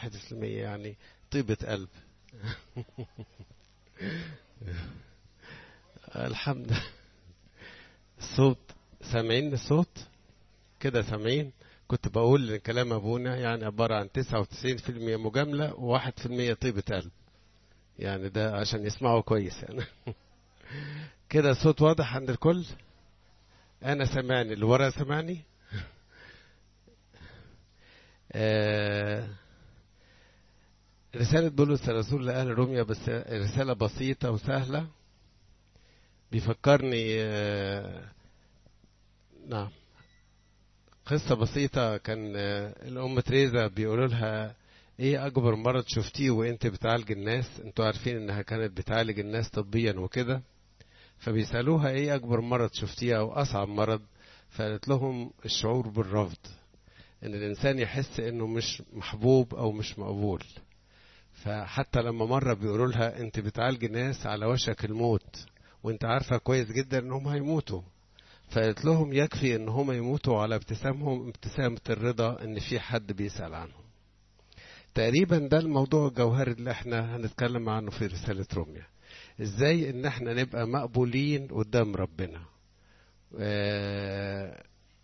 واحد في المية يعني طيبة قلب الحمد الصوت سامعين الصوت كده سامعين كنت بقول ان كلام ابونا يعني عبارة عن تسعة وتسعين في المية مجاملة وواحد في المية طيبة قلب يعني ده عشان يسمعوا كويس يعني كده الصوت واضح عند الكل انا سامعني اللي ورا سامعني آه رسالة بولس الرسول لأهل روميا بس رسالة بسيطة وسهلة بيفكرني آه نعم قصة بسيطة كان آه الأم تريزا بيقولوا لها ايه اكبر مرض شفتيه وانت بتعالج الناس انتوا عارفين انها كانت بتعالج الناس طبيا وكده فبيسألوها ايه اكبر مرض شفتيه او اصعب مرض فقالت لهم الشعور بالرفض ان الانسان يحس انه مش محبوب او مش مقبول فحتى لما مرة بيقولوا لها انت بتعالج ناس على وشك الموت وانت عارفة كويس جدا انهم هيموتوا فقالت لهم يكفي ان هم يموتوا على ابتسامهم ابتسامة الرضا ان في حد بيسأل عنهم تقريبا ده الموضوع الجوهري اللي احنا هنتكلم عنه في رسالة روميا ازاي ان احنا نبقى مقبولين قدام ربنا اه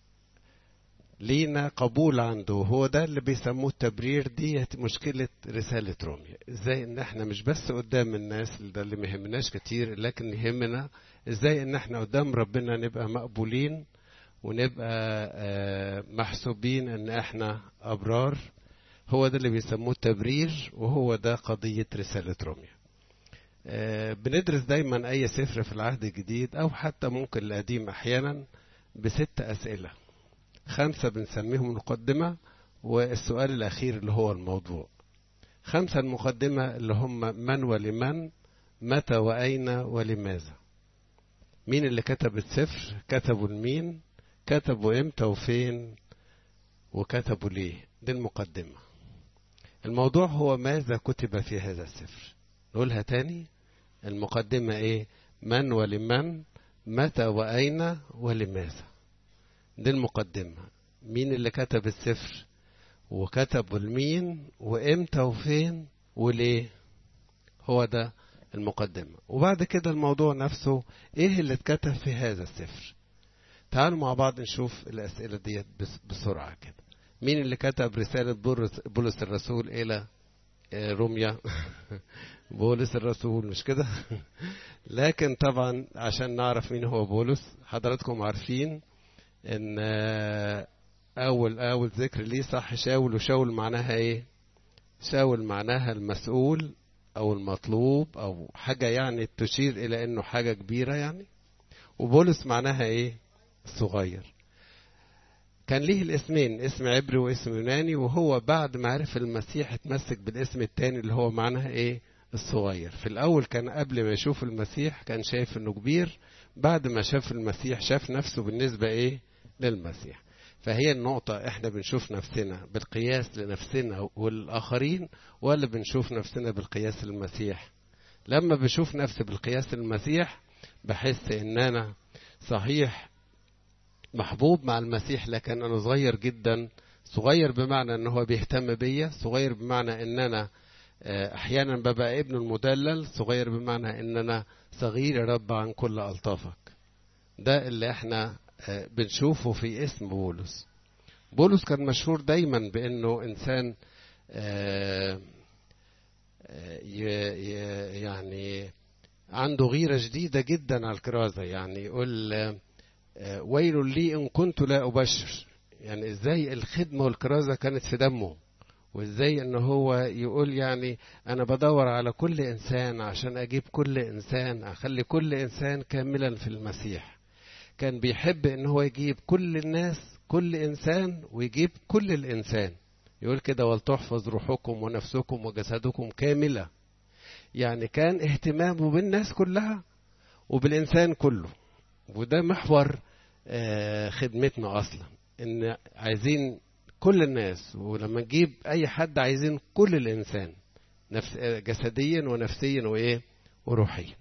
لينا قبول عنده هو ده اللي بيسموه التبرير دي مشكلة رسالة روميا ازاي ان احنا مش بس قدام الناس ده اللي مهمناش كتير لكن يهمنا ازاي ان احنا قدام ربنا نبقى مقبولين ونبقى اه محسوبين ان احنا ابرار هو ده اللي بيسموه التبرير وهو ده قضية رسالة روميا آه بندرس دايما أي سفر في العهد الجديد أو حتى ممكن القديم أحيانا بست أسئلة خمسة بنسميهم المقدمة والسؤال الأخير اللي هو الموضوع خمسة المقدمة اللي هم من ولمن متى وأين ولماذا مين اللي كتب السفر كتبوا لمين كتبوا امتى وفين وكتبوا ليه دي المقدمة الموضوع هو ماذا كتب في هذا السفر نقولها تاني المقدمة ايه من ولمن متى وأين ولماذا دي المقدمة مين اللي كتب السفر وكتبه لمين وامتى وفين وليه هو ده المقدمة وبعد كده الموضوع نفسه ايه اللي اتكتب في هذا السفر تعالوا مع بعض نشوف الأسئلة ديت بسرعة كده مين اللي كتب رسالة بولس الرسول إلى روميا بولس الرسول مش كده لكن طبعا عشان نعرف مين هو بولس حضراتكم عارفين ان اول اول ذكر ليه صح شاول وشاول معناها ايه شاول معناها المسؤول او المطلوب او حاجة يعني تشير الى انه حاجة كبيرة يعني وبولس معناها ايه صغير كان ليه الاسمين اسم عبري واسم يوناني وهو بعد ما عرف المسيح اتمسك بالاسم التاني اللي هو معناها ايه الصغير في الاول كان قبل ما يشوف المسيح كان شايف انه كبير بعد ما شاف المسيح شاف نفسه بالنسبة ايه للمسيح فهي النقطة احنا بنشوف نفسنا بالقياس لنفسنا والآخرين ولا بنشوف نفسنا بالقياس للمسيح لما بشوف نفسي بالقياس للمسيح بحس ان انا صحيح محبوب مع المسيح لكن انا صغير جدا صغير بمعنى ان هو بيهتم بيا صغير بمعنى ان انا احيانا ببقى ابن المدلل صغير بمعنى ان انا صغير يا رب عن كل الطافك ده اللي احنا بنشوفه في اسم بولس بولس كان مشهور دايما بانه انسان يعني عنده غيرة شديدة جدا على الكرازة يعني يقول ويل لي إن كنت لا أبشر يعني إزاي الخدمة والكرازة كانت في دمه وإزاي إن هو يقول يعني أنا بدور على كل إنسان عشان أجيب كل إنسان أخلي كل إنسان كاملا في المسيح كان بيحب إن هو يجيب كل الناس كل إنسان ويجيب كل الإنسان يقول كده ولتحفظ روحكم ونفسكم وجسدكم كاملة يعني كان اهتمامه بالناس كلها وبالإنسان كله وده محور خدمتنا أصلا إن عايزين كل الناس ولما نجيب أي حد عايزين كل الإنسان نفس جسديا ونفسيا وإيه وروحيا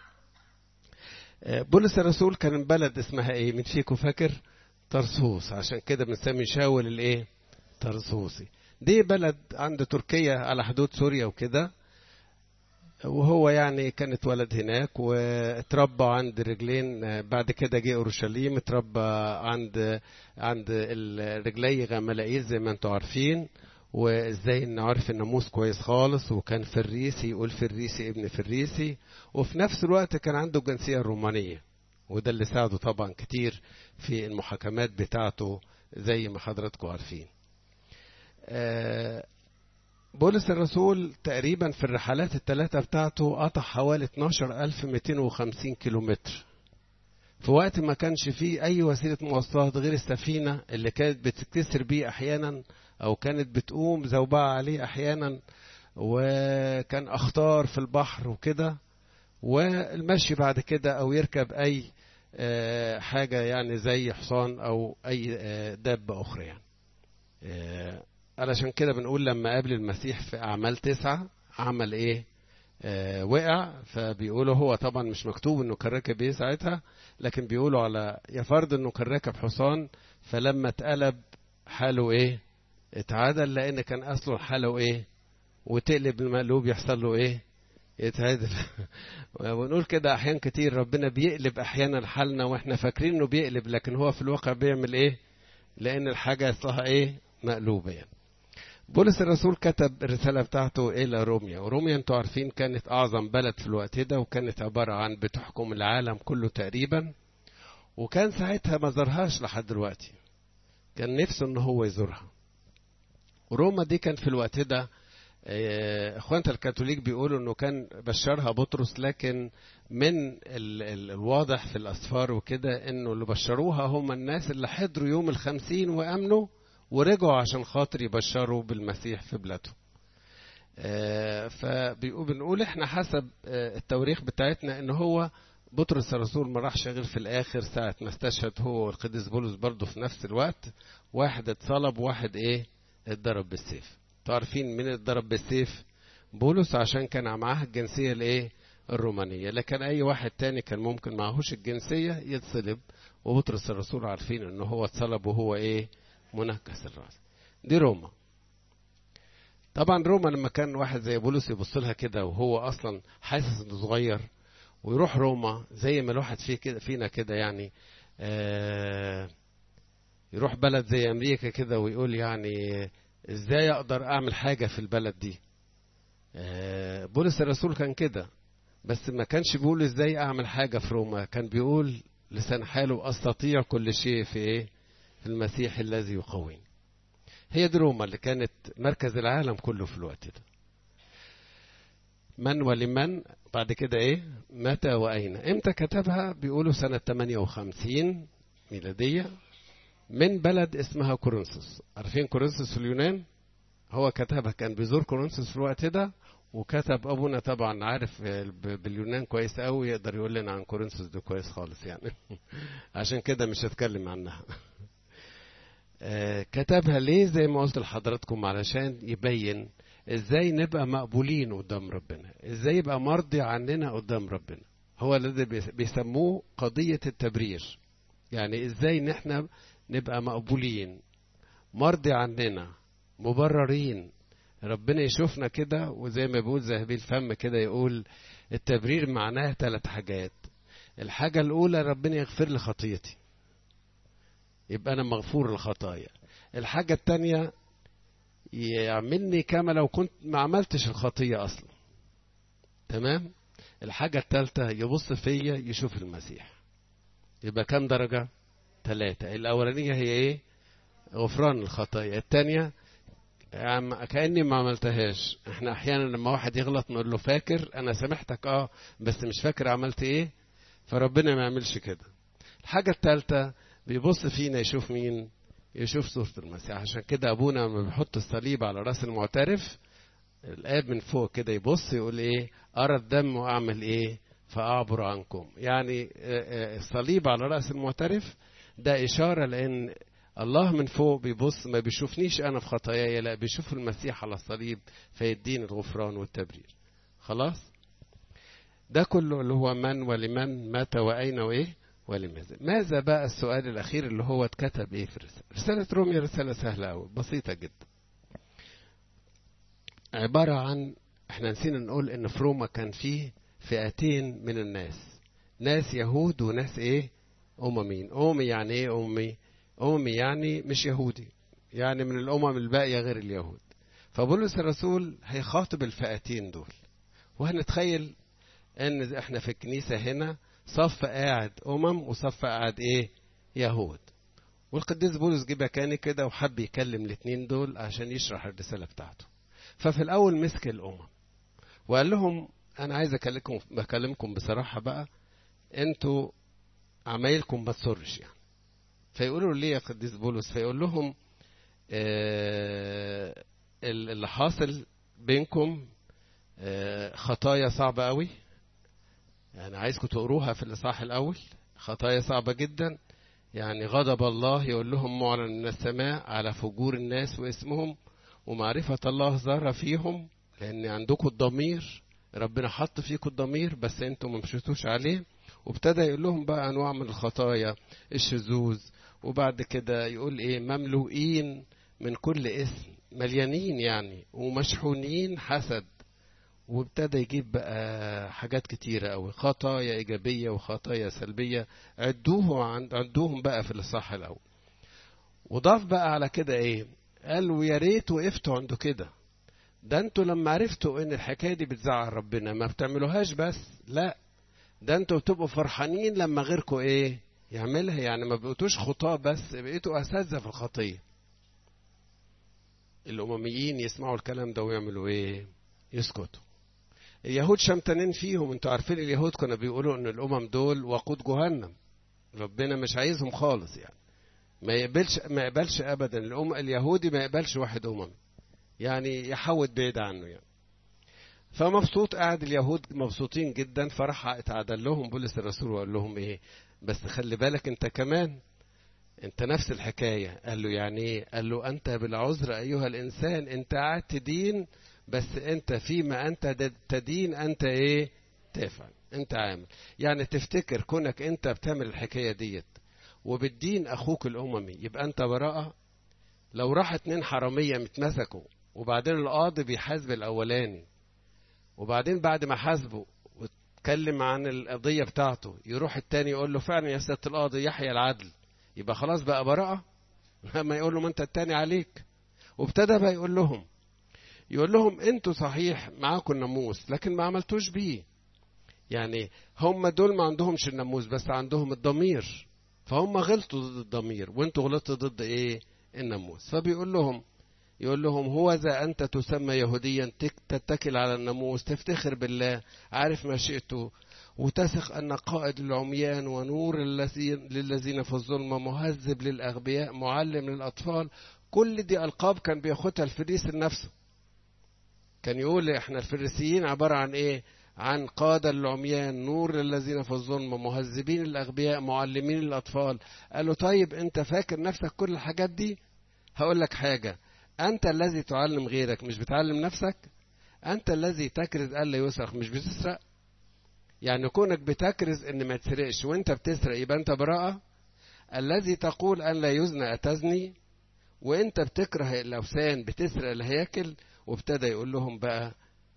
بولس الرسول كان بلد اسمها ايه من فيكم فاكر طرسوس عشان كده بنسمي شاول الايه طرسوسي دي بلد عند تركيا على حدود سوريا وكده وهو يعني كان اتولد هناك واتربى عند رجلين بعد كده جه اورشليم اتربى عند عند الرجلي غملائيل زي ما انتم عارفين وازاي انه عارف الناموس كويس خالص وكان فريسي يقول فريسي ابن فريسي وفي نفس الوقت كان عنده الجنسيه الرومانيه وده اللي ساعده طبعا كتير في المحاكمات بتاعته زي ما حضراتكم عارفين بولس الرسول تقريبا في الرحلات الثلاثة بتاعته قطع حوالي 12250 كيلومتر في وقت ما كانش فيه أي وسيلة مواصلات غير السفينة اللي كانت بتتكسر بيه أحيانا أو كانت بتقوم زوبعة عليه أحيانا وكان أخطار في البحر وكده والمشي بعد كده أو يركب أي حاجة يعني زي حصان أو أي دابة أخرى يعني علشان كده بنقول لما قابل المسيح في أعمال تسعة عمل إيه؟ آه وقع فبيقولوا هو طبعا مش مكتوب إنه كان راكب إيه ساعتها لكن بيقولوا على يا فرض إنه كان راكب حصان فلما اتقلب حاله إيه؟ اتعادل لأن كان أصله حاله إيه؟ وتقلب المقلوب يحصل له إيه؟ يتعادل ونقول كده أحيان كتير ربنا بيقلب أحيانا حالنا وإحنا فاكرين إنه بيقلب لكن هو في الواقع بيعمل إيه؟ لأن الحاجة أصلها إيه؟ مقلوبة يعني. بولس الرسول كتب الرسالة بتاعته إلى روميا وروميا أنتوا عارفين كانت أعظم بلد في الوقت ده وكانت عبارة عن بتحكم العالم كله تقريبا وكان ساعتها ما زارهاش لحد دلوقتي كان نفسه ان هو يزورها وروما دي كان في الوقت ده اخواننا الكاثوليك بيقولوا انه كان بشرها بطرس لكن من ال ال الواضح في الاسفار وكده انه اللي بشروها هم الناس اللي حضروا يوم الخمسين وامنوا ورجعوا عشان خاطر يبشروا بالمسيح في بلادهم فبنقول احنا حسب التواريخ بتاعتنا ان هو بطرس الرسول ما راحش غير في الاخر ساعه ما استشهد هو والقديس بولس برضه في نفس الوقت واحد اتصلب وواحد ايه اتضرب بالسيف تعرفين مين اتضرب بالسيف بولس عشان كان معاه الجنسيه الايه الرومانيه لكن اي واحد تاني كان ممكن معهوش الجنسيه يتصلب وبطرس الرسول عارفين ان هو اتصلب وهو ايه منكس الراس دي روما طبعا روما لما كان واحد زي بولس يبص لها كده وهو اصلا حاسس انه صغير ويروح روما زي ما الواحد فيه كده فينا كده يعني آه يروح بلد زي امريكا كده ويقول يعني ازاي اقدر اعمل حاجه في البلد دي آه بولس الرسول كان كده بس ما كانش بيقول ازاي اعمل حاجه في روما كان بيقول لسان حاله استطيع كل شيء في ايه في المسيح الذي يقويني هي دي روما اللي كانت مركز العالم كله في الوقت ده من ولمن بعد كده ايه متى واين امتى كتبها بيقولوا سنة 58 ميلادية من بلد اسمها كورنثوس عارفين كورنثوس في اليونان هو كتبها كان بيزور كورنثوس في الوقت ده وكتب ابونا طبعا عارف باليونان كويس قوي يقدر يقول لنا عن كورنثوس ده كويس خالص يعني عشان كده مش هتكلم عنها كتبها ليه زي ما قلت لحضراتكم علشان يبين ازاي نبقى مقبولين قدام ربنا ازاي يبقى مرضي عننا قدام ربنا هو الذي بيسموه قضية التبرير يعني ازاي نحن نبقى مقبولين مرضي عننا مبررين ربنا يشوفنا كده وزي ما بيقول ذهبي الفم كده يقول التبرير معناه ثلاث حاجات الحاجة الأولى ربنا يغفر لي خطيتي يبقى أنا مغفور الخطايا الحاجة التانية يعملني كما لو كنت ما عملتش الخطية أصلا تمام الحاجة التالتة يبص فيا يشوف المسيح يبقى كام درجة ثلاثة الأولانية هي إيه غفران الخطايا التانية يعني كأني ما عملتهاش احنا أحيانا لما واحد يغلط نقول له فاكر أنا سامحتك اه بس مش فاكر عملت إيه فربنا ما يعملش كده الحاجة التالتة بيبص فينا يشوف مين يشوف صورة المسيح عشان كده أبونا لما بيحط الصليب على رأس المعترف الآب من فوق كده يبص يقول إيه أرى الدم وأعمل إيه فأعبر عنكم يعني الصليب على رأس المعترف ده إشارة لأن الله من فوق بيبص ما بيشوفنيش أنا في خطاياي لا بيشوف المسيح على الصليب فيديني الغفران والتبرير خلاص ده كله اللي هو من ولمن متى وأين وإيه ولماذا ماذا بقى السؤال الأخير اللي هو اتكتب إيه في الرسالة رسالة روميا رسالة سهلة أوي بسيطة جدا عبارة عن احنا نسينا نقول ان في روما كان فيه فئتين من الناس ناس يهود وناس ايه امميين اممي يعني ايه اممي اممي يعني مش يهودي يعني من الامم الباقيه غير اليهود فبولس الرسول هيخاطب الفئتين دول وهنتخيل ان احنا في الكنيسه هنا صف قاعد امم وصف قاعد ايه يهود والقديس بولس جه مكاني كده وحب يكلم الاثنين دول عشان يشرح الرساله بتاعته ففي الاول مسك الامم وقال لهم انا عايز اكلمكم بكلمكم بصراحه بقى انتوا عمايلكم ما تسرش يعني فيقولوا ليه يا قديس بولس فيقول لهم آه اللي حاصل بينكم آه خطايا صعبة قوي يعني عايزكم تقروها في الإصحاح الأول خطايا صعبة جدا يعني غضب الله يقول لهم معلن من السماء على فجور الناس واسمهم ومعرفة الله ظهر فيهم لأن عندكم الضمير ربنا حط فيكم الضمير بس انتم ما مشيتوش عليه وابتدى يقول لهم بقى انواع من الخطايا الشذوذ وبعد كده يقول ايه مملوئين من كل اسم مليانين يعني ومشحونين حسد وابتدى يجيب بقى حاجات كتيرة أوي خطايا إيجابية وخطايا سلبية عدوه عدوهم بقى في الإصحاح الأول وضاف بقى على كده إيه قال ويا ريت وقفتوا عنده كده ده انتوا لما عرفتوا ان الحكايه دي بتزعل ربنا ما بتعملوهاش بس لا ده انتوا بتبقوا فرحانين لما غيركم ايه يعملها يعني ما بقيتوش خطاه بس بقيتوا اساتذه في الخطيه الامميين يسمعوا الكلام ده ويعملوا ايه يسكتوا اليهود شمتانين فيهم انتوا عارفين اليهود كانوا بيقولوا ان الامم دول وقود جهنم ربنا مش عايزهم خالص يعني ما يقبلش ما يقبلش ابدا الام اليهودي ما يقبلش واحد امم يعني يحود بعيد عنه يعني فمبسوط قاعد اليهود مبسوطين جدا فراح اتعدل لهم بولس الرسول وقال لهم ايه بس خلي بالك انت كمان انت نفس الحكاية قال له يعني ايه قال له انت بالعذر ايها الانسان انت قاعد تدين بس انت فيما انت تدين انت ايه تفعل انت عامل يعني تفتكر كونك انت بتعمل الحكاية ديت وبتدين اخوك الاممي يبقى انت براءة لو راح اتنين حرامية متمسكوا وبعدين القاضي بيحاسب الاولاني وبعدين بعد ما حاسبه واتكلم عن القضية بتاعته يروح التاني يقول له فعلا يا سيادة القاضي يحيى العدل يبقى خلاص بقى براءة ما يقول له ما انت التاني عليك وابتدى بقى يقول لهم يقول لهم انتوا صحيح معاكم الناموس لكن ما عملتوش بيه يعني هم دول ما عندهمش الناموس بس عندهم الضمير فهم غلطوا ضد الضمير وانتوا غلطتوا ضد ايه الناموس فبيقول لهم يقول لهم هو ذا أنت تسمى يهوديا تتكل على الناموس تفتخر بالله عارف ما شئته وتثق أن قائد العميان ونور للذين في الظلمة مهذب للأغبياء معلم للأطفال كل دي ألقاب كان بياخدها الفريس نفسه كان يقول احنا الفريسيين عبارة عن ايه عن قادة العميان نور للذين في الظلمة مهذبين الأغبياء معلمين الأطفال قالوا طيب أنت فاكر نفسك كل الحاجات دي هقول لك حاجة أنت الذي تعلم غيرك مش بتعلم نفسك أنت الذي تكرز ألا يسرق مش بتسرق يعني كونك بتكرز إن ما تسرقش وأنت بتسرق يبقى أنت براءة الذي تقول أن لا يزنى أتزني وأنت بتكره الأوثان بتسرق الهياكل وابتدى يقول لهم بقى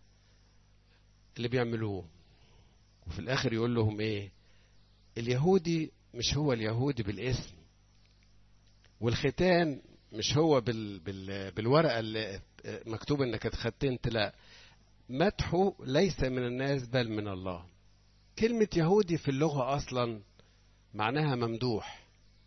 اللي بيعملوه وفي الآخر يقول لهم إيه اليهودي مش هو اليهودي بالاسم والختان مش هو بال بال بالورقة اللي مكتوب انك اتختنت لا مدحه ليس من الناس بل من الله كلمة يهودي في اللغة أصلا معناها ممدوح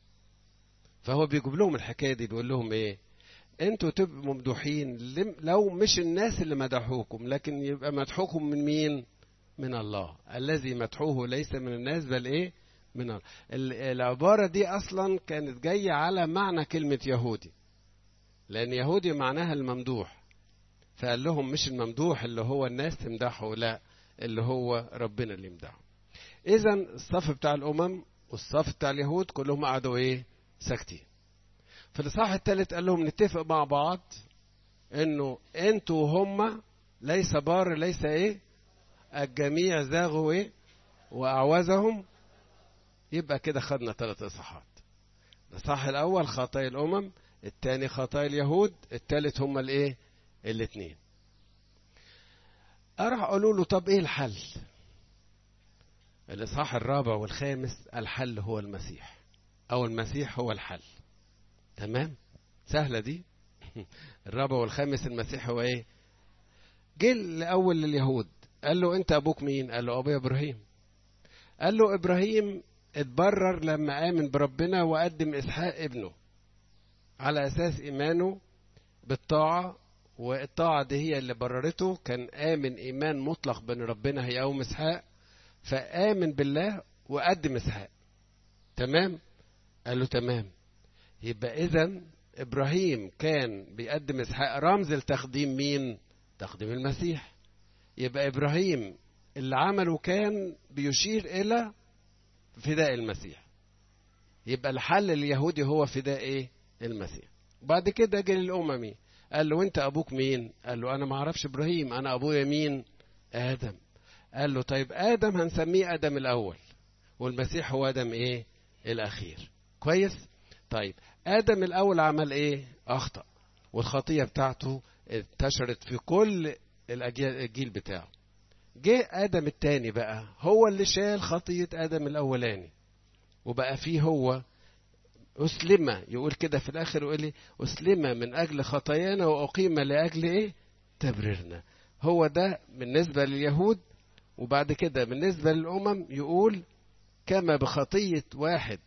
فهو بيجيب لهم الحكاية دي بيقول لهم إيه أنتوا تبقوا ممدوحين لو مش الناس اللي مدحوكم لكن يبقى مدحوكم من مين من الله الذي مدحوه ليس من الناس بل إيه من الله العبارة دي أصلا كانت جاية على معنى كلمة يهودي لأن يهودي معناها الممدوح فقال لهم مش الممدوح اللي هو الناس تمدحه لا اللي هو ربنا اللي يمدحه إذا الصف بتاع الأمم والصف بتاع اليهود كلهم قعدوا إيه ساكتين في الإصحاح الثالث قال لهم نتفق مع بعض إنه أنتوا وهم ليس بار ليس إيه الجميع زاغوا إيه وأعوزهم يبقى كده خدنا ثلاث إصحاحات الإصحاح الأول خطايا الأمم الثاني خطايا اليهود الثالث هم الإيه الاثنين راح قالوا له طب ايه الحل الاصحاح الرابع والخامس الحل هو المسيح او المسيح هو الحل تمام سهله دي الرابع والخامس المسيح هو ايه جه الاول لليهود قال له انت ابوك مين قال له ابويا ابراهيم قال له ابراهيم اتبرر لما امن بربنا وقدم اسحاق ابنه على اساس ايمانه بالطاعه والطاعه دي هي اللي بررته كان امن ايمان مطلق بان ربنا هيقوم اسحاق فامن بالله وقدم اسحاق تمام قال له تمام يبقى اذا ابراهيم كان بيقدم اسحاق رمز لتقديم مين تقديم المسيح يبقى ابراهيم اللي عمله كان بيشير الى فداء المسيح يبقى الحل اليهودي هو فداء ايه المسيح بعد كده جه للاممي قال له انت ابوك مين قال له انا ما اعرفش ابراهيم انا ابويا مين ادم قال له طيب ادم هنسميه ادم الاول والمسيح هو ادم ايه الاخير كويس طيب ادم الاول عمل ايه اخطا والخطيه بتاعته انتشرت في كل الاجيال الجيل بتاعه جه ادم التاني بقى هو اللي شال خطيه ادم الاولاني وبقى فيه هو أسلم يقول كده في الآخر يقول لي أسلم من أجل خطايانا وأقيم لأجل إيه؟ تبريرنا هو ده بالنسبة لليهود وبعد كده بالنسبة للأمم يقول كما بخطية واحد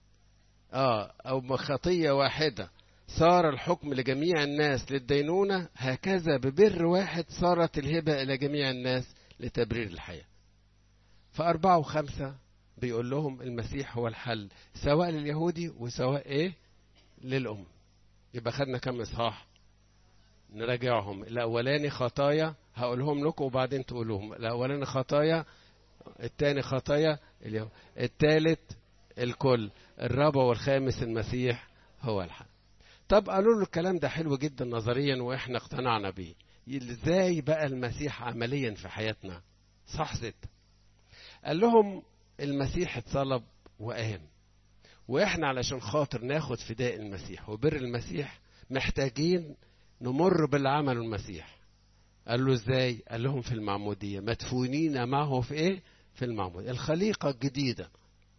آه أو بخطية واحدة صار الحكم لجميع الناس للدينونة هكذا ببر واحد صارت الهبة إلى جميع الناس لتبرير الحياة فأربعة وخمسة بيقول لهم المسيح هو الحل سواء لليهودي وسواء ايه للأم يبقى خدنا كم إصحاح نراجعهم الأولاني خطايا هقولهم لكم وبعدين تقولوهم الأولاني خطايا الثاني خطايا اليهود الثالث الكل الرابع والخامس المسيح هو الحل طب قالوا له الكلام ده حلو جدا نظريا واحنا اقتنعنا بيه ازاي بقى المسيح عمليا في حياتنا صح ست قال لهم المسيح اتصلب وقام واحنا علشان خاطر ناخد فداء المسيح وبر المسيح محتاجين نمر باللي عمله المسيح قال له ازاي قال لهم في المعمودية مدفونين معه في ايه في المعمودية الخليقة الجديدة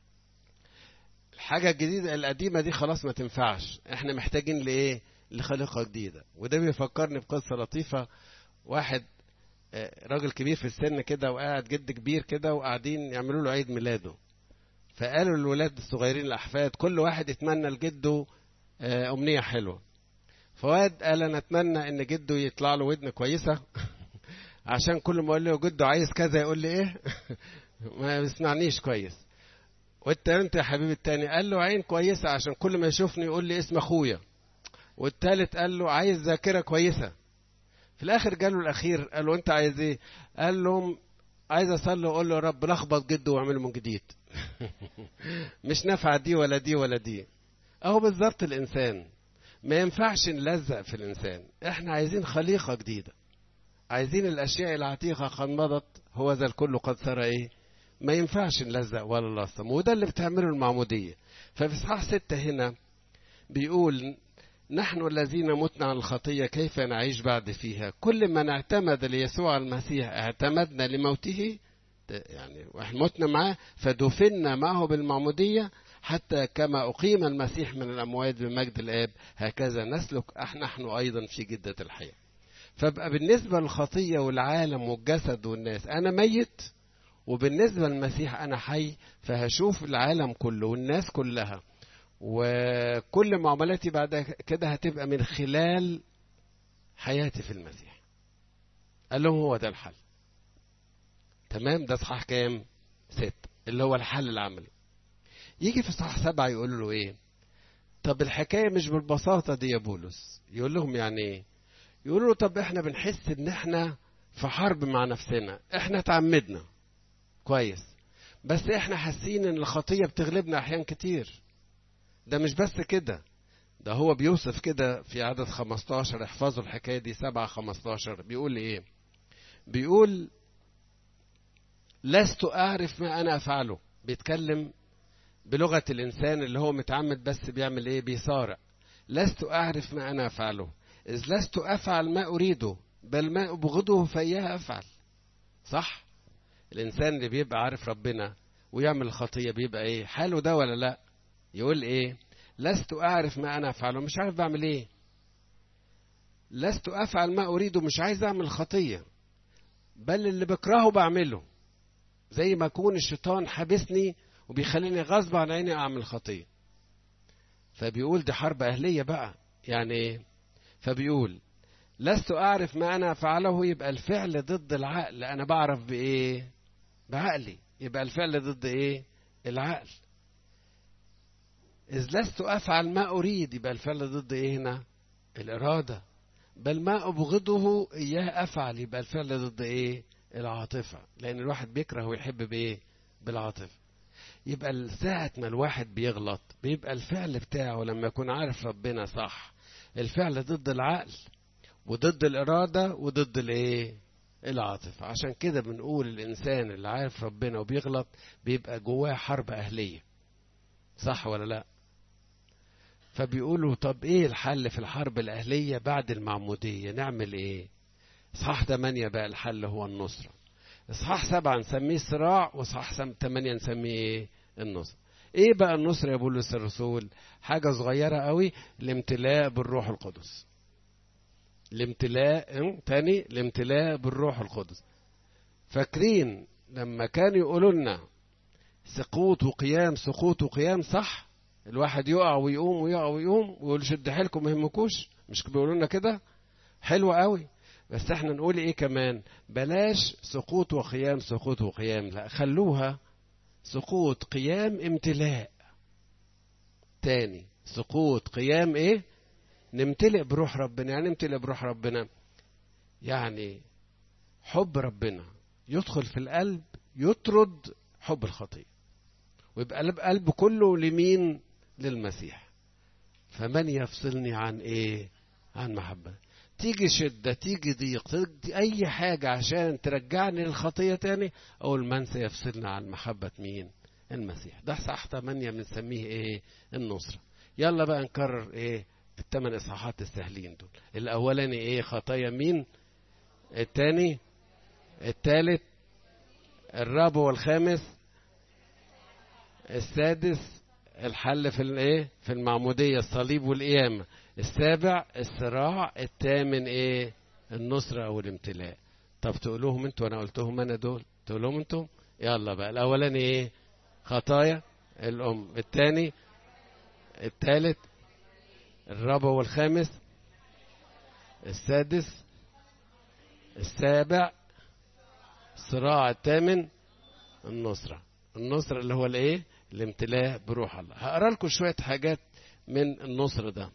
الحاجة الجديدة القديمة دي خلاص ما تنفعش احنا محتاجين لايه لخليقة جديدة وده بيفكرني بقصة لطيفة واحد راجل كبير في السن كده وقاعد جد كبير كده وقاعدين يعملوا له عيد ميلاده فقالوا للولاد الصغيرين الاحفاد كل واحد يتمنى لجده امنيه حلوه فواد قال انا اتمنى ان جده يطلع له ودن كويسه عشان كل ما اقول له جده عايز كذا يقول لي ايه ما بيسمعنيش كويس والتالت يا حبيبي التاني قال له عين كويسه عشان كل ما يشوفني يقول لي اسم اخويا والتالت قال له عايز ذاكره كويسه في الاخر جاله الاخير قال له انت عايز ايه قال لهم عايز اصلي واقول له يا رب لخبط جده واعمله من جديد مش نافعه دي ولا دي ولا دي اهو بالظبط الانسان ما ينفعش نلزق في الانسان احنا عايزين خليقه جديده عايزين الاشياء العتيقه قد مضت هو ذا الكل قد صار ايه ما ينفعش نلزق ولا لصم وده اللي بتعمله المعموديه ففي اصحاح ستة هنا بيقول نحن الذين متنا عن الخطية كيف نعيش بعد فيها كل من اعتمد ليسوع المسيح اعتمدنا لموته يعني واحنا متنا معاه فدفنا معه بالمعمودية حتى كما أقيم المسيح من الأموات بمجد الآب هكذا نسلك نحن أيضا في جدة الحياة فبقى بالنسبة للخطية والعالم والجسد والناس أنا ميت وبالنسبة للمسيح أنا حي فهشوف العالم كله والناس كلها وكل معاملاتي بعد كده هتبقى من خلال حياتي في المسيح قال لهم هو ده الحل تمام ده صحاح كام ست اللي هو الحل العملي يجي في صحاح سبعة يقول له ايه طب الحكاية مش بالبساطة دي يا بولس يقول لهم يعني ايه يقولوا له طب احنا بنحس ان احنا في حرب مع نفسنا احنا تعمدنا كويس بس احنا حاسين ان الخطية بتغلبنا احيان كتير ده مش بس كده ده هو بيوصف كده في عدد 15 احفظوا الحكاية دي 7 15 بيقول ايه بيقول لست أعرف ما أنا أفعله بيتكلم بلغة الإنسان اللي هو متعمد بس بيعمل إيه بيصارع لست أعرف ما أنا أفعله إذ لست أفعل ما أريده بل ما أبغضه فإياه أفعل صح الانسان اللي بيبقى عارف ربنا ويعمل الخطيه بيبقى ايه حاله ده ولا لا يقول ايه لست اعرف ما انا افعله مش عارف بعمل ايه لست افعل ما اريده مش عايز اعمل خطيه بل اللي بكرهه بعمله زي ما يكون الشيطان حابسني وبيخليني غصب عن عيني اعمل خطيه فبيقول دي حرب اهليه بقى يعني ايه فبيقول لست اعرف ما انا افعله يبقى الفعل ضد العقل انا بعرف بايه بعقلي يبقى الفعل ضد ايه العقل اذ لست افعل ما اريد يبقى الفعل ضد ايه هنا الاراده بل ما ابغضه اياه افعل يبقى الفعل ضد ايه العاطفه لان الواحد بيكره ويحب بايه بالعاطفه يبقى ساعة ما الواحد بيغلط بيبقى الفعل بتاعه لما يكون عارف ربنا صح الفعل ضد العقل وضد الإرادة وضد الإيه؟ العاطفة عشان كده بنقول الإنسان اللي عارف ربنا وبيغلط بيبقى جواه حرب أهلية صح ولا لا فبيقولوا طب إيه الحل في الحرب الأهلية بعد المعمودية نعمل إيه إصحاح 8 بقى الحل هو النصرة إصحاح 7 نسميه صراع وإصحاح 8 نسميه إيه النصرة إيه بقى النصرة يا بولس الرسول حاجة صغيرة قوي الامتلاء بالروح القدس الامتلاء تاني الامتلاء بالروح القدس فاكرين لما كانوا يقولوا لنا سقوط وقيام سقوط وقيام صح الواحد يقع ويقوم ويقع ويقوم ويقول شد حيلكم ما يهمكوش مش بيقولوا لنا كده حلو قوي بس احنا نقول ايه كمان بلاش سقوط وقيام سقوط وقيام لا خلوها سقوط قيام امتلاء تاني سقوط قيام ايه نمتلئ بروح ربنا يعني نمتلئ بروح ربنا يعني حب ربنا يدخل في القلب يطرد حب الخطية ويبقى قلب قلب كله لمين للمسيح فمن يفصلني عن ايه عن محبة تيجي شدة تيجي ضيق تيجي أي حاجة عشان ترجعني للخطية تاني أقول من سيفصلنا عن محبة مين المسيح ده صح تمانية بنسميه ايه النصرة يلا بقى نكرر ايه الثمان اصحاحات السهلين دول الاولاني ايه خطايا مين الثاني الثالث الرابع والخامس السادس الحل في الايه في المعموديه الصليب والقيامه السابع الصراع الثامن ايه النصره او الامتلاء طب تقولوهم انتوا وانا قلتهم انا دول تقولوهم انتوا يلا بقى الاولاني ايه خطايا الام الثاني الثالث الرابع والخامس السادس السابع الصراع الثامن النصرة النصرة اللي هو الايه الامتلاء بروح الله هقرا لكم شوية حاجات من النصر ده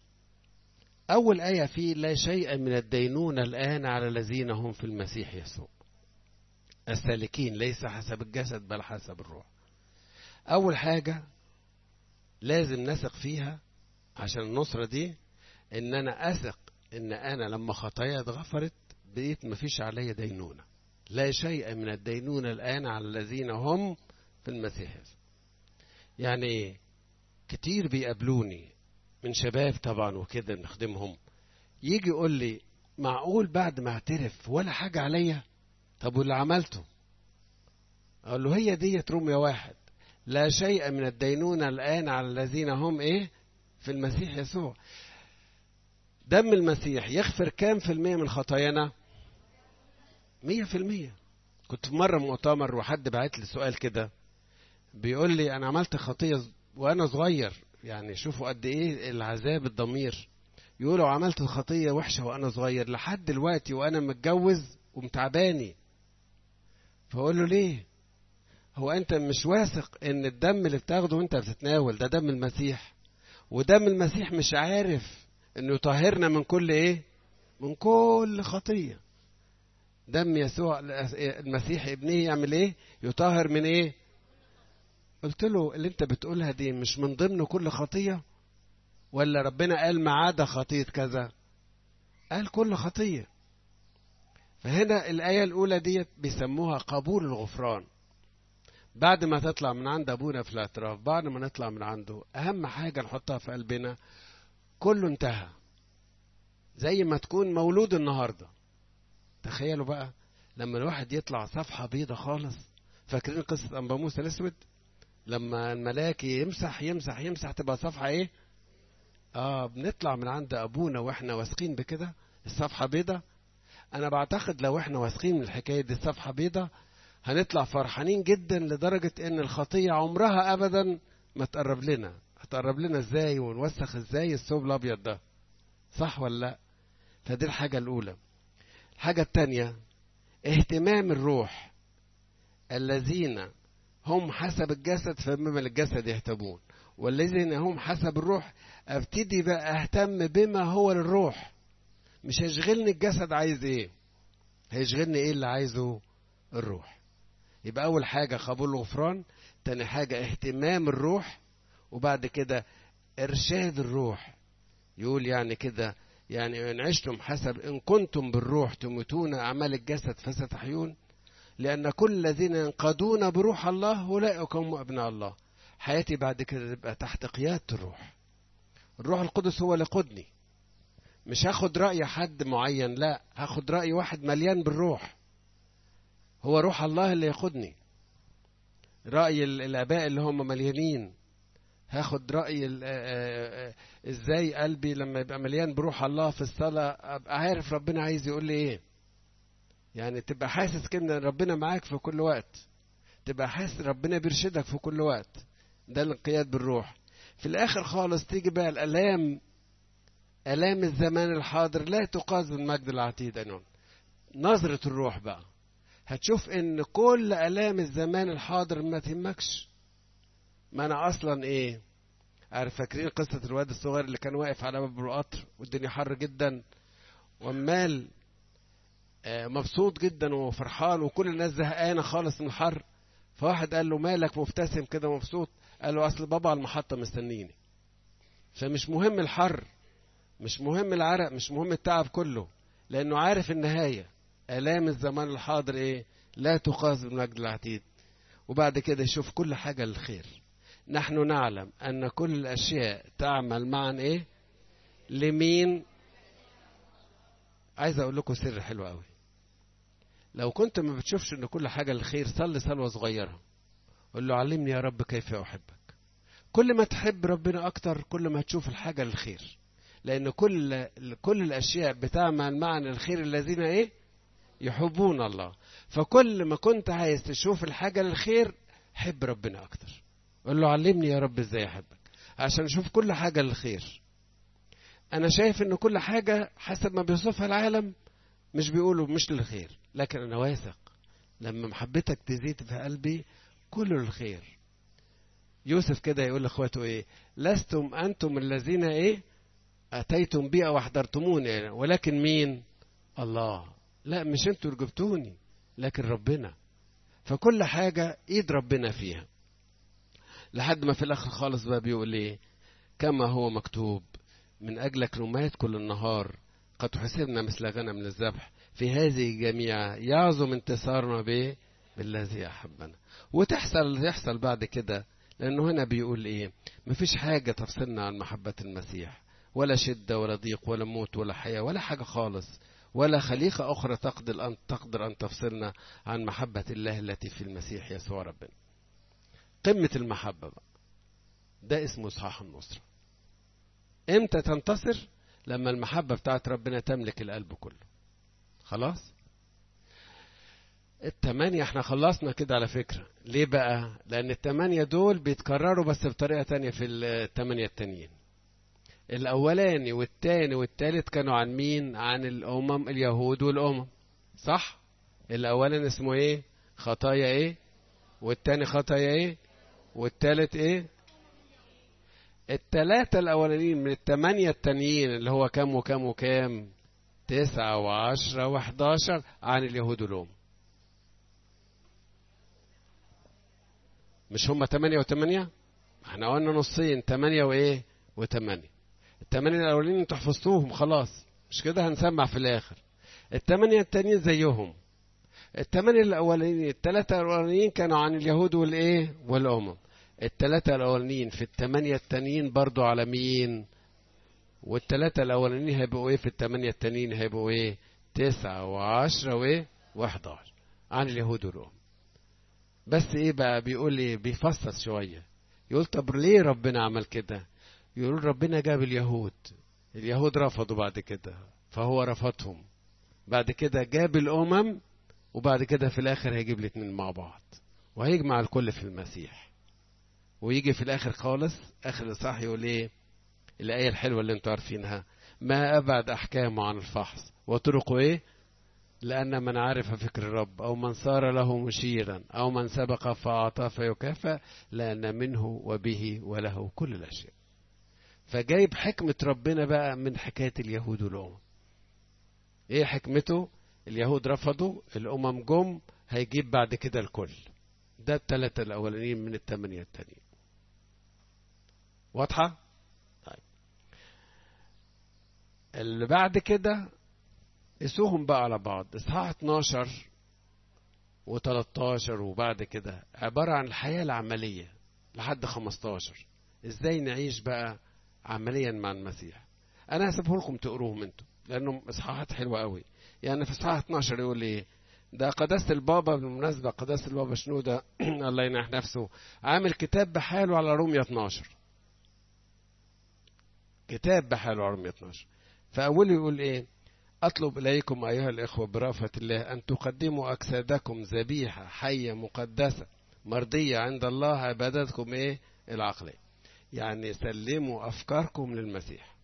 أول آية فيه لا شيء من الدينونة الآن على الذين هم في المسيح يسوع السالكين ليس حسب الجسد بل حسب الروح أول حاجة لازم نثق فيها عشان النصرة دي ان انا اثق ان انا لما خطايا اتغفرت بقيت مفيش عليا دينونة لا شيء من الدينونة الآن على الذين هم في المسيح يعني ايه كتير بيقابلوني من شباب طبعا وكده نخدمهم يجي يقول لي معقول بعد ما اعترف ولا حاجة عليا طب واللي عملته اقول له هي ديت روميا واحد لا شيء من الدينونة الآن على الذين هم ايه في المسيح يسوع دم المسيح يغفر كام في المية من خطايانا مية في المية كنت في مرة مؤتمر وحد بعت لي سؤال كده بيقول لي أنا عملت خطية وأنا صغير يعني شوفوا قد إيه العذاب الضمير يقولوا عملت خطية وحشة وأنا صغير لحد دلوقتي وأنا متجوز ومتعباني فأقول له ليه هو أنت مش واثق إن الدم اللي بتاخده وأنت بتتناول ده دم المسيح ودم المسيح مش عارف انه يطهرنا من كل ايه من كل خطيه دم يسوع المسيح ابنه يعمل ايه يطهر من ايه قلت له اللي انت بتقولها دي مش من ضمن كل خطيه ولا ربنا قال ما عدا خطيه كذا قال كل خطيه فهنا الايه الاولى ديت بيسموها قبول الغفران بعد ما تطلع من عند ابونا في الاعتراف بعد ما نطلع من عنده اهم حاجه نحطها في قلبنا كله انتهى زي ما تكون مولود النهارده تخيلوا بقى لما الواحد يطلع صفحة بيضة خالص فاكرين قصة أنبا موسى الأسود لما الملاك يمسح يمسح يمسح تبقى صفحة إيه آه بنطلع من عند أبونا وإحنا واثقين بكده الصفحة بيضة أنا بعتقد لو إحنا واثقين من الحكاية دي الصفحة بيضة هنطلع فرحانين جدا لدرجة إن الخطية عمرها أبدا ما تقرب لنا هتقرب لنا إزاي ونوسخ إزاي الثوب الأبيض ده صح ولا لأ فدي الحاجة الأولى الحاجة التانية اهتمام الروح الذين هم حسب الجسد فمما الجسد يهتمون والذين هم حسب الروح ابتدي بقى اهتم بما هو للروح مش هيشغلني الجسد عايز ايه هيشغلني ايه اللي عايزه الروح يبقى اول حاجة قبول الغفران تاني حاجة اهتمام الروح وبعد كده ارشاد الروح يقول يعني كده يعني إن عشتم حسب إن كنتم بالروح تموتون أعمال الجسد فستحيون لأن كل الذين ينقضون بروح الله أولئك هم أبناء الله حياتي بعد كده تبقى تحت قيادة الروح الروح القدس هو اللي قدني مش هاخد رأي حد معين لا هاخد رأي واحد مليان بالروح هو روح الله اللي يقودني رأي الآباء اللي هم مليانين هاخد رأي ازاي قلبي لما يبقى مليان بروح الله في الصلاة ابقى عارف ربنا عايز يقول لي ايه يعني تبقى حاسس كده ربنا معاك في كل وقت تبقى حاسس ربنا بيرشدك في كل وقت ده الانقياد بالروح في الاخر خالص تيجي بقى الالام الام الزمان الحاضر لا تقاس بالمجد العتيد انون نظرة الروح بقى هتشوف ان كل الام الزمان الحاضر ما تهمكش ما انا اصلا ايه عارف فاكرين قصة الواد الصغير اللي كان واقف على باب القطر والدنيا حر جدا وعمال مبسوط جدا وفرحان وكل الناس زهقانة خالص من الحر فواحد قال له مالك مبتسم كده مبسوط قال له اصل بابا على المحطة مستنيني فمش مهم الحر مش مهم العرق مش مهم التعب كله لانه عارف النهاية الام الزمان الحاضر ايه لا تقاس بالمجد العتيد وبعد كده يشوف كل حاجة للخير نحن نعلم أن كل الأشياء تعمل معا إيه لمين عايز أقول لكم سر حلو قوي لو كنت ما بتشوفش أن كل حاجة للخير صلي صلوة صغيرة قول له علمني يا رب كيف أحبك كل ما تحب ربنا أكتر كل ما تشوف الحاجة للخير لأن كل كل الأشياء بتعمل معا الخير الذين إيه يحبون الله فكل ما كنت عايز تشوف الحاجة للخير حب ربنا أكتر قول له علمني يا رب ازاي احبك عشان اشوف كل حاجه للخير انا شايف ان كل حاجه حسب ما بيوصفها العالم مش بيقولوا مش للخير لكن انا واثق لما محبتك تزيد في قلبي كله للخير يوسف كده يقول لاخواته ايه لستم انتم الذين ايه اتيتم بي او احضرتموني ولكن مين الله لا مش انتوا اللي جبتوني لكن ربنا فكل حاجه ايد ربنا فيها لحد ما في الاخر خالص بقى بيقول ايه كما هو مكتوب من اجلك نمات كل النهار قد حسبنا مثل غنم للذبح في هذه جميعا يعظم انتصارنا به بالذي احبنا وتحصل يحصل بعد كده لانه هنا بيقول ايه مفيش حاجه تفصلنا عن محبه المسيح ولا شده ولا ضيق ولا موت ولا حياه ولا حاجه خالص ولا خليقه اخرى تقدر ان تقدر ان تفصلنا عن محبه الله التي في المسيح يسوع ربنا قمة المحبة بقى ده اسمه إصحاح النصرة امتى تنتصر لما المحبة بتاعت ربنا تملك القلب كله خلاص التمانية احنا خلصنا كده على فكرة ليه بقى لان التمانية دول بيتكرروا بس بطريقة تانية في التمانية التانيين الاولاني والتاني والتالت كانوا عن مين عن الامم اليهود والامم صح الاولاني اسمه ايه خطايا ايه والتاني خطايا ايه والتالت ايه التلاتة الأولانيين من التمانية التانيين اللي هو كام وكام وكام تسعة وعشرة وحداشر عن اليهود والأم مش هما تمانية وتمانية احنا قلنا نصين تمانية وايه وتمانية التمانية الأولانيين انتوا حفظتوهم خلاص مش كده هنسمع في الآخر التمانية التانيين زيهم الثمانية الأولانيين الثلاثة الأولانيين كانوا عن اليهود والإيه والأمم الثلاثة الأولانيين في الثمانية التانيين برضو على مين والثلاثة الأولانيين هيبقوا إيه في الثمانية التانيين هيبقوا إيه تسعة وعشرة وإيه و11 عن اليهود والأم بس ايه بقى بيقول ايه بيفصل شوية يقول طب ليه ربنا عمل كده يقول ربنا جاب اليهود اليهود رفضوا بعد كده فهو رفضهم بعد كده جاب الأمم وبعد كده في الآخر هيجيب الاتنين مع بعض وهيجمع الكل في المسيح ويجي في الآخر خالص آخر الإصحاح يقول إيه الآية الحلوة اللي أنتوا عارفينها ما أبعد أحكامه عن الفحص وطرقه إيه لأن من عرف فكر الرب أو من صار له مشيرا أو من سبق فأعطى فيكافأ لأن منه وبه وله كل الأشياء فجايب حكمة ربنا بقى من حكاية اليهود والأمم إيه حكمته اليهود رفضوا الأمم جم هيجيب بعد كده الكل ده الثلاثة الأولانيين من الثمانية التانيين واضحة؟ طيب اللي بعد كده قسوهم بقى على بعض اصحاح 12 و13 وبعد كده عبارة عن الحياة العملية لحد 15 ازاي نعيش بقى عمليا مع المسيح انا هسيبه لكم تقروهم انتوا لانهم اصحاحات حلوه قوي يعني في اصحاح 12 يقول ايه ده قداسة البابا بالمناسبة قداسة البابا شنودة الله ينح نفسه عامل كتاب بحاله على رومية 12 كتاب بحاله على رومية 12 فأوله يقول إيه أطلب إليكم أيها الإخوة برافة الله أن تقدموا أجسادكم ذبيحة حية مقدسة مرضية عند الله عبادتكم إيه العقلية يعني سلموا أفكاركم للمسيح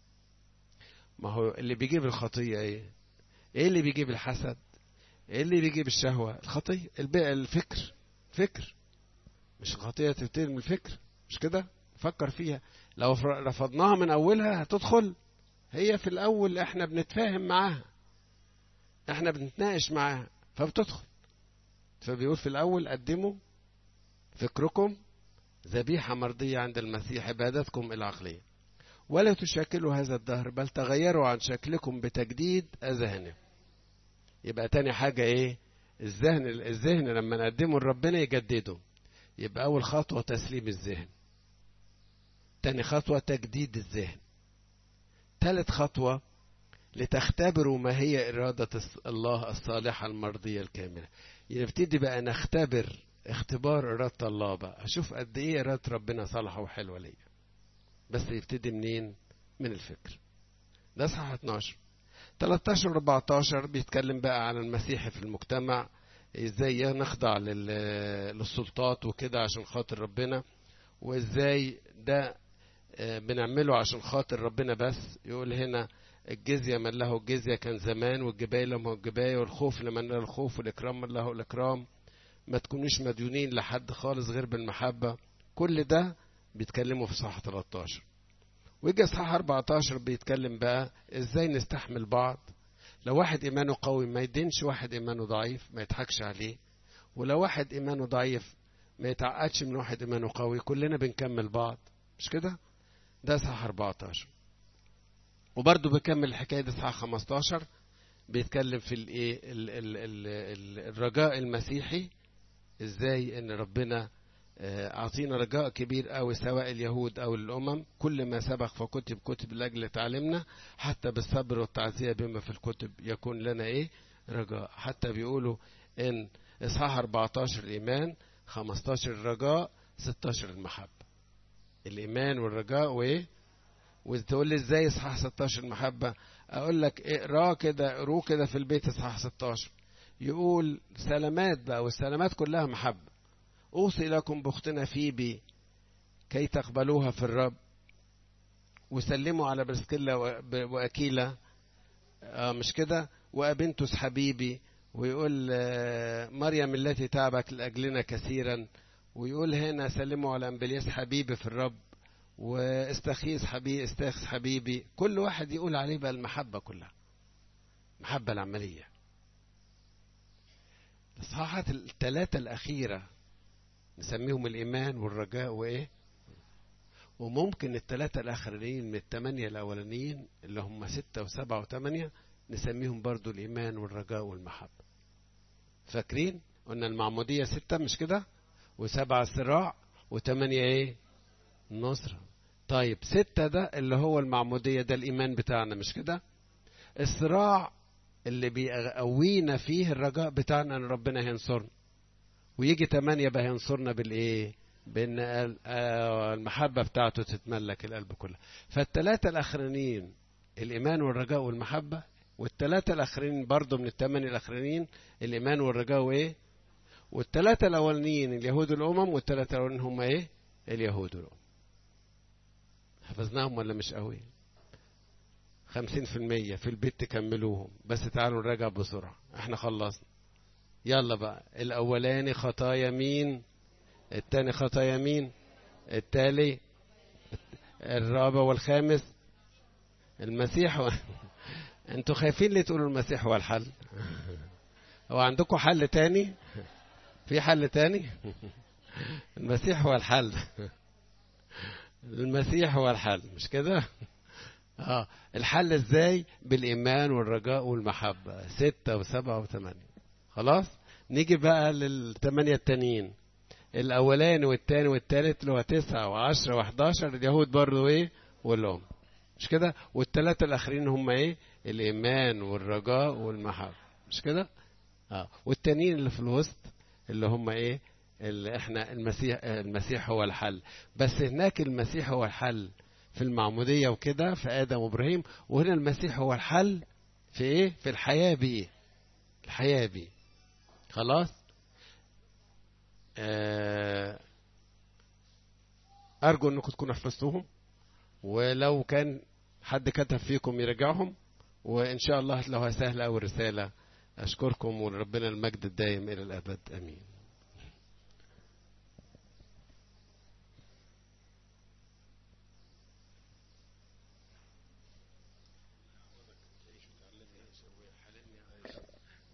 ما هو اللي بيجيب الخطية إيه إيه اللي بيجيب الحسد ايه اللي بيجيب الشهوة الخطية الفكر فكر مش الخطية تبتدي من الفكر مش كده فكر فيها لو رفضناها من أولها هتدخل هي في الأول احنا بنتفاهم معاها احنا بنتناقش معاها فبتدخل فبيقول في الأول قدموا فكركم ذبيحة مرضية عند المسيح عبادتكم العقلية ولا تشكلوا هذا الدهر بل تغيروا عن شكلكم بتجديد أذهانكم يبقى تاني حاجة ايه الذهن الذهن لما نقدمه لربنا يجدده يبقى أول خطوة تسليم الذهن تاني خطوة تجديد الذهن تالت خطوة لتختبروا ما هي إرادة الله الصالحة المرضية الكاملة نبتدي بقى نختبر اختبار إرادة الله بقى أشوف قد إيه إرادة ربنا صالحة وحلوة ليا بس يبتدي منين من الفكر ده صح 12 13 14 بيتكلم بقى عن المسيح في المجتمع ازاي نخضع للسلطات وكده عشان خاطر ربنا وازاي ده بنعمله عشان خاطر ربنا بس يقول هنا الجزية من له الجزية كان زمان والجباية لما الجباية والخوف لمن له الخوف والإكرام من له الإكرام ما تكونوش مديونين لحد خالص غير بالمحبة كل ده بيتكلموا في صحة 13 ويجي اصحاح 14 بيتكلم بقى ازاي نستحمل بعض لو واحد ايمانه قوي ما يدينش واحد ايمانه ضعيف ما يضحكش عليه ولو واحد ايمانه ضعيف ما يتعقدش من واحد ايمانه قوي كلنا بنكمل بعض مش كده ده اصحاح 14 وبرضه بيكمل الحكايه دي اصحاح 15 بيتكلم في الايه الرجاء المسيحي ازاي ان ربنا أعطينا رجاء كبير أوي سواء اليهود أو الأمم كل ما سبق فكتب كتب لأجل تعلمنا حتى بالصبر والتعزية بما في الكتب يكون لنا إيه رجاء حتى بيقولوا إن إصحاح 14 الإيمان 15 الرجاء 16 المحبة الإيمان والرجاء وإيه وتقول لي إزاي إصحاح 16 المحبة أقول لك اقراه كده اقروه كده في البيت إصحاح 16 يقول سلامات بقى والسلامات كلها محبة أوصي لكم بأختنا فيبي كي تقبلوها في الرب وسلموا على برسكيلا وأكيلا آه مش كده وأبنتس حبيبي ويقول آه مريم التي تعبك لأجلنا كثيرا ويقول هنا سلموا على أمبلياس حبيبي في الرب واستخيس حبيبي استخس حبيبي كل واحد يقول عليه بقى المحبة كلها المحبة العملية الصحاحات الثلاثة الأخيرة نسميهم الإيمان والرجاء وإيه وممكن الثلاثة الآخرين من الثمانية الأولانيين اللي هم ستة وسبعة وثمانية نسميهم برضو الإيمان والرجاء والمحبة فاكرين قلنا المعمودية ستة مش كده وسبعة صراع وثمانية إيه نصرة طيب ستة ده اللي هو المعمودية ده الإيمان بتاعنا مش كده الصراع اللي بيقوينا فيه الرجاء بتاعنا ان ربنا هينصرنا ويجي تمانية بقى هينصرنا بالايه بان المحبة بتاعته تتملك القلب كله فالتلاتة الاخرانيين الايمان والرجاء والمحبة والتلاتة الاخرين برضو من الثمانية الاخرانيين الايمان والرجاء وايه والتلاتة الاولانيين اليهود والامم والتلاتة الاولانيين هم ايه اليهود والامم حفظناهم ولا مش قوي خمسين في المية في البيت تكملوهم بس تعالوا نراجع بسرعة احنا خلصنا يلا بقى الاولاني خطايا مين التاني خطايا مين التالي الرابع والخامس المسيح و... انتوا خايفين ليه تقولوا المسيح هو الحل هو عندكم حل تاني في حل تاني المسيح هو الحل المسيح هو الحل مش كده اه الحل ازاي بالايمان والرجاء والمحبه ستة وسبعة وثمانية خلاص نيجي بقى للثمانية التانيين الاولاني والتاني والتالت اللي هو تسعة وعشرة وحداشر اليهود برضو ايه والام مش كده والثلاثة الاخرين هم ايه الايمان والرجاء والمحبة مش كده اه والتانيين اللي في الوسط اللي هم ايه اللي احنا المسيح المسيح هو الحل بس هناك المسيح هو الحل في المعمودية وكده في آدم وإبراهيم وهنا المسيح هو الحل في إيه؟ في الحياة بيه الحياة بيه خلاص آه أرجو أنكم تكونوا حفظتوهم ولو كان حد كتب فيكم يرجعهم وإن شاء الله لو سهلة أو الرسالة أشكركم وربنا المجد الدائم إلى الأبد أمين